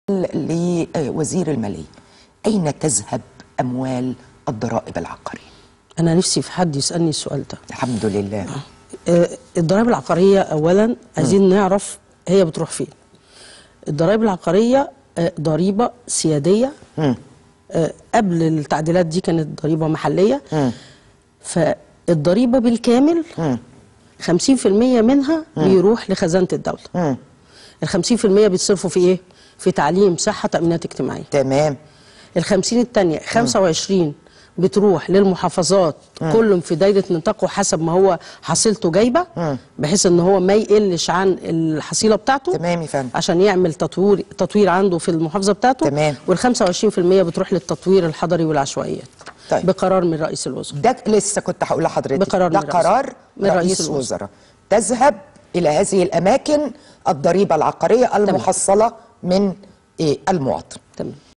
لوزير المالية أين تذهب أموال الضرائب العقارية انا نفسي في حد يسالني السؤال ده الحمد لله آه، الضرائب العقاريه اولا عايزين نعرف هي بتروح فين الضرائب العقاريه آه، ضريبه سياديه مم. آه، قبل التعديلات دي كانت ضريبه محليه مم. فالضريبه بالكامل مم. 50% منها بيروح لخزانه الدوله مم. ال 50% بيتصرفوا في ايه؟ في تعليم صحه تامينات اجتماعيه تمام ال 50 الثانيه 25 بتروح للمحافظات كل في دايره نطاقه حسب ما هو حصيلته جايبه بحيث ان هو ما يقلش عن الحصيله بتاعته تمام يا فندم. عشان يعمل تطوير تطوير عنده في المحافظه بتاعته تمام. وال 25% بتروح للتطوير الحضري والعشوائيات طيب. بقرار من رئيس الوزراء ده لسه كنت هقول لحضرتك بقرار ده من رئيس- قرار من رئيس رئيس الوزراء. وزراء تذهب إلى هذه الأماكن الضريبة العقارية المحصلة من إيه المواطن تمام